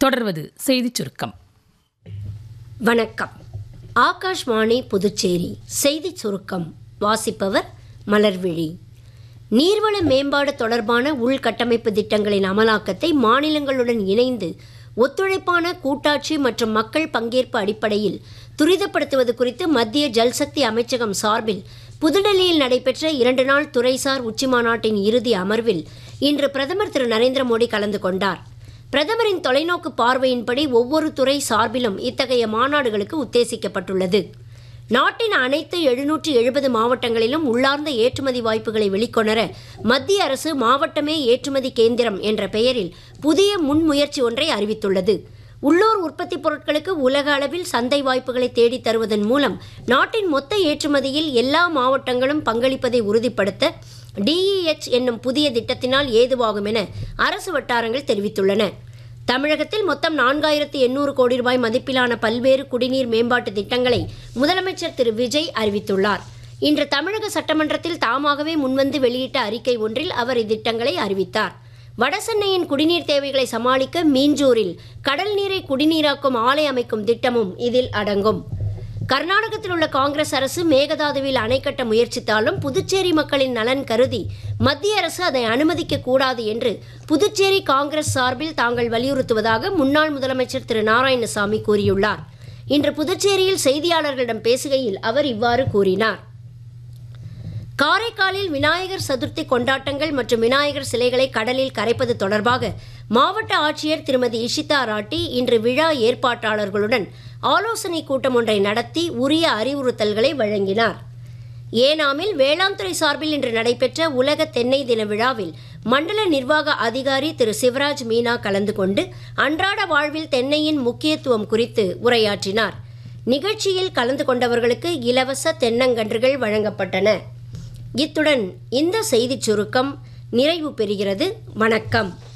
தொடர்வது செய்திச் சுருக்கம் வணக்கம் ஆகாஷ்வாணி புதுச்சேரி செய்திச் சுருக்கம் வாசிப்பவர் மலர்விழி நீர்வள மேம்பாடு தொடர்பான உள்கட்டமைப்பு திட்டங்களின் அமலாக்கத்தை மாநிலங்களுடன் இணைந்து ஒத்துழைப்பான கூட்டாட்சி மற்றும் மக்கள் பங்கேற்பு அடிப்படையில் துரிதப்படுத்துவது குறித்து மத்திய ஜல்சக்தி அமைச்சகம் சார்பில் புதுடெல்லியில் நடைபெற்ற இரண்டு நாள் துறைசார் உச்சிமாநாட்டின் இறுதி அமர்வில் இன்று பிரதமர் திரு நரேந்திர மோடி கலந்து கொண்டார் பிரதமரின் தொலைநோக்கு பார்வையின்படி ஒவ்வொரு துறை சார்பிலும் இத்தகைய மாநாடுகளுக்கு உத்தேசிக்கப்பட்டுள்ளது நாட்டின் அனைத்து எழுநூற்று எழுபது மாவட்டங்களிலும் உள்ளார்ந்த ஏற்றுமதி வாய்ப்புகளை வெளிக்கொணர மத்திய அரசு மாவட்டமே ஏற்றுமதி கேந்திரம் என்ற பெயரில் புதிய முன்முயற்சி ஒன்றை அறிவித்துள்ளது உள்ளூர் உற்பத்தி பொருட்களுக்கு உலக அளவில் சந்தை வாய்ப்புகளை தேடித் தருவதன் மூலம் நாட்டின் மொத்த ஏற்றுமதியில் எல்லா மாவட்டங்களும் பங்களிப்பதை உறுதிப்படுத்த டிஇஎச் என்னும் புதிய திட்டத்தினால் ஏதுவாகும் என அரசு வட்டாரங்கள் தெரிவித்துள்ளன தமிழகத்தில் மொத்தம் நான்காயிரத்து எண்ணூறு கோடி ரூபாய் மதிப்பிலான பல்வேறு குடிநீர் மேம்பாட்டு திட்டங்களை முதலமைச்சர் திரு விஜய் அறிவித்துள்ளார் இன்று தமிழக சட்டமன்றத்தில் தாமாகவே முன்வந்து வெளியிட்ட அறிக்கை ஒன்றில் அவர் இத்திட்டங்களை அறிவித்தார் வடசென்னையின் குடிநீர் தேவைகளை சமாளிக்க மீஞ்சூரில் கடல் நீரை குடிநீராக்கும் ஆலை அமைக்கும் திட்டமும் இதில் அடங்கும் கர்நாடகத்தில் உள்ள காங்கிரஸ் அரசு மேகதாதுவில் அணை கட்ட முயற்சித்தாலும் புதுச்சேரி மக்களின் நலன் கருதி மத்திய அரசு அதை அனுமதிக்க கூடாது என்று புதுச்சேரி காங்கிரஸ் சார்பில் தாங்கள் வலியுறுத்துவதாக முன்னாள் முதலமைச்சர் திரு நாராயணசாமி கூறியுள்ளார் இன்று புதுச்சேரியில் செய்தியாளர்களிடம் பேசுகையில் அவர் இவ்வாறு கூறினார் காரைக்காலில் விநாயகர் சதுர்த்தி கொண்டாட்டங்கள் மற்றும் விநாயகர் சிலைகளை கடலில் கரைப்பது தொடர்பாக மாவட்ட ஆட்சியர் திருமதி இஷிதா ராட்டி இன்று விழா ஏற்பாட்டாளர்களுடன் ஆலோசனை கூட்டம் ஒன்றை நடத்தி உரிய அறிவுறுத்தல்களை வழங்கினார் ஏனாமில் வேளாண் துறை சார்பில் இன்று நடைபெற்ற உலக தென்னை தின விழாவில் மண்டல நிர்வாக அதிகாரி திரு சிவராஜ் மீனா கலந்து கொண்டு அன்றாட வாழ்வில் தென்னையின் முக்கியத்துவம் குறித்து உரையாற்றினார் நிகழ்ச்சியில் கலந்து கொண்டவர்களுக்கு இலவச தென்னங்கன்றுகள் வழங்கப்பட்டன இத்துடன் இந்த செய்திச் சுருக்கம் நிறைவு பெறுகிறது வணக்கம்